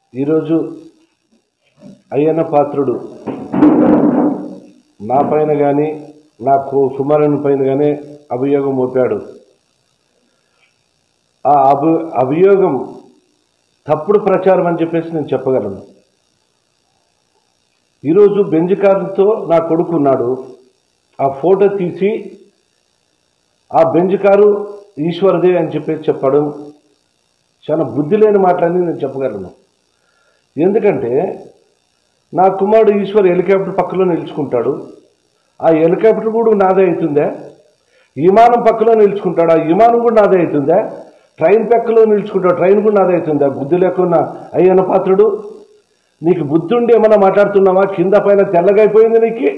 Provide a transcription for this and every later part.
ఈరోజు అయ్యన్న పాత్రుడు నా పైన కానీ నా కు- కుమారుని పైన కానీ అభియోగం మోపాడు ఆ అభి అభియోగం తప్పుడు ప్రచారం అని చెప్పేసి నేను చెప్పగలను ఈరోజు బెంజ్ కారుతో నా కొడుకు ఉన్నాడు ఆ ఫోటో తీసి ఆ బెంజ్ కారు ఈశ్వరదే అని చెప్పేసి చెప్పడం చాలా బుద్ధి లేని మాటలని నేను చెప్పగలను ఎందుకంటే నా కుమారుడు ఈశ్వర్ హెలికాప్టర్ పక్కలో నిలుచుకుంటాడు ఆ హెలికాప్టర్ కూడా నాదే అవుతుందా విమానం పక్కలో నిలుచుకుంటాడు ఆ విమానం కూడా నాదే అవుతుందా ట్రైన్ పక్కలో నిలుచుకుంటాడు ట్రైన్ కూడా నాదే అవుతుందా బుద్ధి లేకున్నా అయ్యన్న పాత్రుడు నీకు బుద్ధి ఉండి ఏమన్నా మాట్లాడుతున్నావా కింద పైన తెల్లగైపోయింది నీకు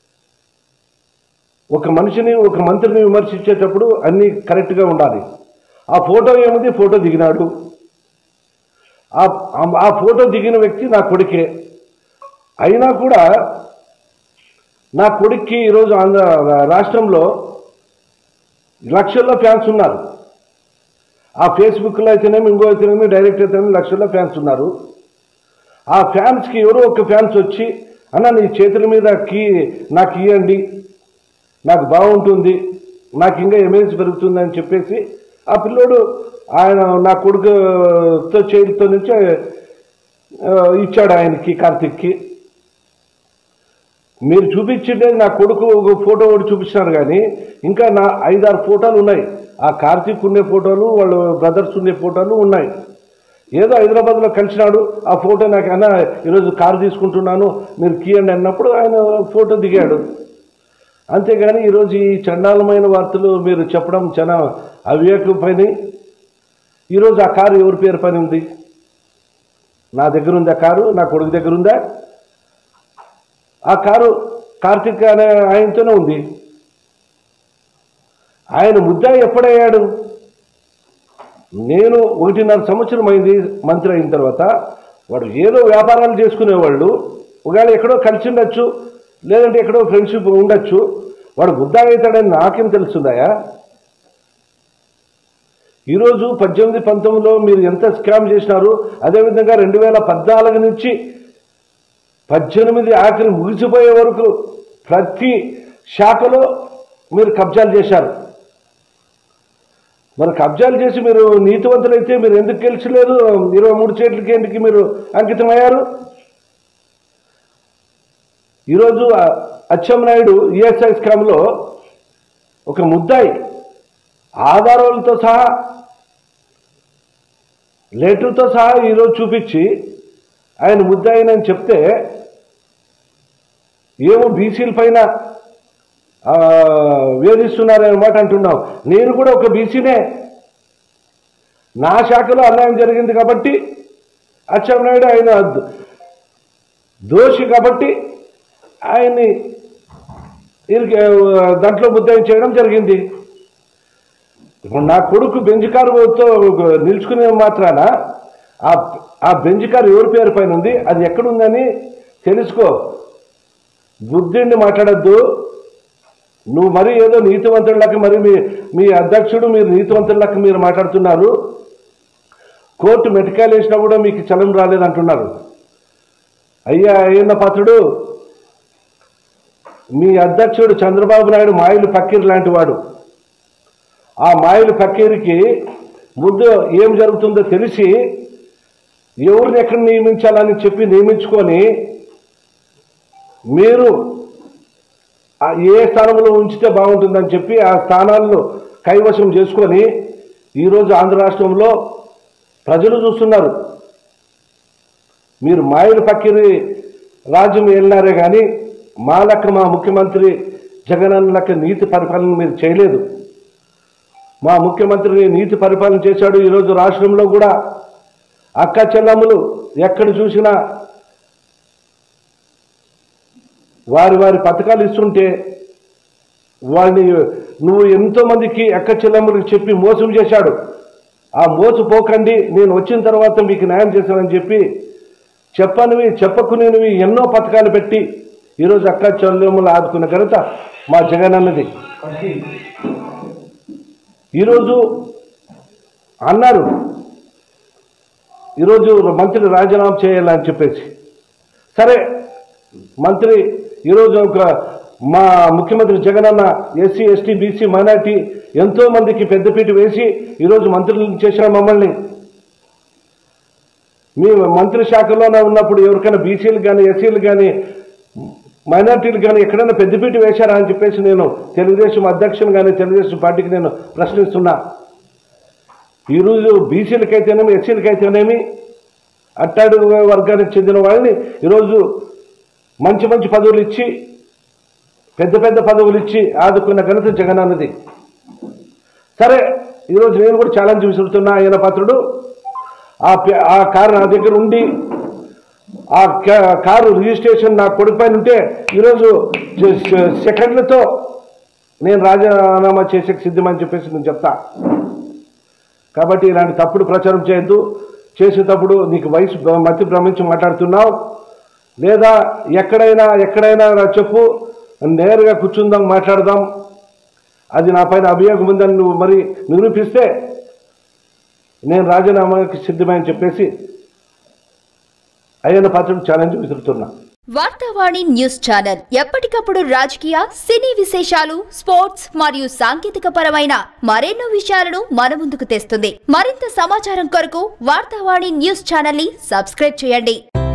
ఒక మనిషిని ఒక మంత్రిని విమర్శించేటప్పుడు అన్నీ కరెక్ట్గా ఉండాలి ఆ ఫోటో ఏముంది ఫోటో దిగినాడు ఆ ఆ- ఆ ఫోటో దిగిన వ్యక్తి నా కొడుకే అయినా కూడా నా కొడుక్కి ఈరోజు ఆంధ్ర రాష్ట్రంలో లక్షల్లో ఫ్యాన్స్ ఉన్నారు ఆ ఫేస్బుక్లో అయితేనేమి ఇంకో అయితేనేమి డైరెక్ట్ అయితేనేమి లక్షల్లో ఫ్యాన్స్ ఉన్నారు ఆ ఫ్యాన్స్కి ఎవరో ఒక ఫ్యాన్స్ వచ్చి అన్న నీ చేతుల మీద కీ నాకు ఇవ్వండి నాకు బాగుంటుంది నాకు ఇంకా ఎమేజ్ పెరుగుతుంది అని చెప్పేసి ఆ పిల్లోడు ఆయన నా కొడుకుతో చేతితో నుంచి ఆ, ఇచ్చాడు ఆయనకి కార్తిక్కి మీరు చూపించిండే నా కొడుకు ఒక ఫోటో ఒకటి చూపించినారు కానీ ఇంకా నా ఐదారు ఫోటోలు ఉన్నాయి ఆ కార్తీక్ ఉండే ఫోటోలు వాళ్ళ బ్రదర్స్ ఉండే ఫోటోలు ఉన్నాయి ఏదో హైదరాబాద్లో కలిసినాడు ఆ ఫోటో నాకు అన్న ఈరోజు కారు తీసుకుంటున్నాను మీరు కీయండి అన్నప్పుడు ఆయన ఫోటో దిగాడు అంతేగాని ఈరోజు ఈ చండాలమైన వార్తలు మీరు చెప్పడం చాలా అవివేక పని ఈరోజు ఆ కారు ఎవరి పేరు పని ఉంది నా దగ్గర ఉందా కారు నా కొడుకు దగ్గర ఉందా ఆ కారు కార్తిక్ అనే ఆయనతోనే ఉంది ఆయన ముద్ద ఎప్పుడయ్యాడు నేను ఒకటిన్నర సంవత్సరం అయింది మంత్రి అయిన తర్వాత వాడు ఏదో వ్యాపారాలు చేసుకునేవాళ్ళు ఒకవేళ ఎక్కడో కలిసి ఉండొచ్చు లేదంటే ఎక్కడో ఫ్రెండ్షిప్ ఉండొచ్చు వాడు ముద్ద అవుతాడని నాకేం తెలుస్తుందాయా ఈరోజు పద్దెనిమిది పంతొమ్మిదిలో మీరు ఎంత స్కామ్ చేసినారు అదేవిధంగా రెండు వేల పద్నాలుగు నుంచి పద్దెనిమిది ఆఖరి ముగిసిపోయే వరకు ప్రతి శాఖలో మీరు కబ్జాలు చేశారు మరి కబ్జాలు చేసి మీరు నీతివంతులైతే మీరు ఎందుకు గెలిచలేదు ఇరవై మూడు సీట్లకి ఎందుకు మీరు అంకితమయ్యారు ఈరోజు అచ్చెన్నాయుడు ఈఎస్ఐ స్కామ్లో ఒక ముద్దాయి ఆధారాలతో సహా లెటర్తో సహా ఈరోజు చూపించి ఆయన ముద్దాయినని చెప్తే ఏమో బీసీల పైన ఆ, వేధిస్తున్నారనే మాట అంటున్నావు నేను కూడా ఒక బీసీనే నా శాఖలో అన్యాయం జరిగింది కాబట్టి అచ్చెన్నాయుడు ఆయన ద- దోషి కాబట్టి ఆయన్ని వీరికి, ఆ, దాంట్లో ముద్దాయం చేయడం జరిగింది ఇప్పుడు నా కొడుకు బెంజ్ కారుతో నిల్చుకునే మాత్రాన ఆ ఆ బెంజ్ కారు ఎవరి పేరు పైన ఉంది అది ఎక్కడుందని తెలుసుకో బుద్ధిండి మాట్లాడద్దు నువ్వు మరి ఏదో నీతివంతులకు మరి మీ మీ అధ్యక్షుడు మీరు నీతివంతులకు మీరు మాట్లాడుతున్నారు కోర్టు మెటికాయలు వేసినా కూడా మీకు చలం రాలేదంటున్నారు అయ్యా అయ్యన్న పాత్రుడు మీ అధ్యక్షుడు చంద్రబాబు నాయుడు మాయిలు పక్కీర్ లాంటి వాడు ఆ మాయలు పక్కీరికి ముందు ఏం జరుగుతుందో తెలిసి ఎవరిని ఎక్కడ నియమించాలని చెప్పి నియమించుకొని మీరు ఆ ఏ స్థానంలో ఉంచితే బాగుంటుందని చెప్పి ఆ స్థానాలను కైవశం చేసుకొని ఈరోజు ఆంధ్ర రాష్ట్రంలో ప్రజలు చూస్తున్నారు మీరు మాయలు పక్కిరి రాజ్యం వెళ్ళినారే కానీ మా లెక్క మా ముఖ్యమంత్రి జగనన్న లెక్క నీతి పరిపాలన మీరు చేయలేదు మా ముఖ్యమంత్రి నీతి పరిపాలన చేశాడు ఈరోజు రాష్ట్రంలో కూడా అక్క చెల్లమ్ములు ఎక్కడ చూసినా వారి వారి పథకాలు ఇస్తుంటే వాడిని నువ్వు ఎంతో మందికి అక్క చెల్లెమ్మలకు చెప్పి మోసం చేశాడు ఆ మోసపోకండి నేను వచ్చిన తర్వాత మీకు న్యాయం చేశానని చెప్పి చెప్పనివి చెప్పకునేవి ఎన్నో పథకాలు పెట్టి ఈరోజు అక్క చెల్లెమ్మలు ఆదుకున్న ఘనత మా జగనన్నది ఈరోజు అన్నారు ఈరోజు మంత్రి రాజీనామా చేయాలని చెప్పేసి సరే మంత్రి ఈరోజు ఒక మా ముఖ్యమంత్రి జగనన్న ఎస్సీ ఎస్టీ బీసీ మైనార్టీ ఎంతో మందికి పెద్దపీట వేసి ఈరోజు మంత్రులను చేసిన మమ్మల్ని మీ మంత్రి శాఖలోనే ఉన్నప్పుడు ఎవరికైనా బీసీలు కానీ ఎస్సీలు కానీ మైనార్టీలు కానీ ఎక్కడైనా పెద్దపీట వేశారా అని చెప్పేసి నేను తెలుగుదేశం అధ్యక్షుని కానీ తెలుగుదేశం పార్టీకి నేను ప్రశ్నిస్తున్నా ఈరోజు బీసీలకైతేనేమి ఎస్సీలకైతేనేమి అట్టాడు వర్గానికి చెందిన వాళ్ళని ఈరోజు మంచి మంచి పదవులు ఇచ్చి పెద్ద పెద్ద పదవులు ఇచ్చి ఆదుకున్న ఘనత జగన్ అన్నది సరే ఈరోజు నేను కూడా ఛాలెంజ్ విసురుతున్నా ఆయన పాత్రుడు ఆ పే- ఆ కారు నా దగ్గర ఉండి ఆ కా- కారు రిజిస్ట్రేషన్ నా కొడుకు పైన ఉంటే ఈరోజు సె- సె- సెకండ్లతో నేను రాజీనామా చేసే సిద్ధమని చెప్పేసి నేను చెప్తా కాబట్టి ఇలాంటి తప్పుడు ప్రచారం చేయొద్దు చేసేటప్పుడు నీకు వయసు భ్ర- మతి భ్రమించి మాట్లాడుతున్నావు లేదా ఎక్కడైనా ఎక్కడైనా రా చెప్పు నేరుగా కూర్చుందాం మాట్లాడదాం అది నా పైన అభియోగం ఉందని నువ్వు మరి నిరూపిస్తే నేను రాజీనామాకి సిద్ధమని చెప్పేసి అయ్యన్న పాత్రకు ఛాలెంజ్ విసురుతున్నా వార్తావాణి న్యూస్ ఛానల్ ఎప్పటికప్పుడు రాజకీయ సినీ విశేషాలు స్పోర్ట్స్ మరియు సాంకేతిక పరమైన మరెన్నో విషయాలను మన ముందుకు తెస్తుంది మరింత సమాచారం కొరకు వార్తావాణి న్యూస్ ఛానల్ ని సబ్స్క్రైబ్ చేయండి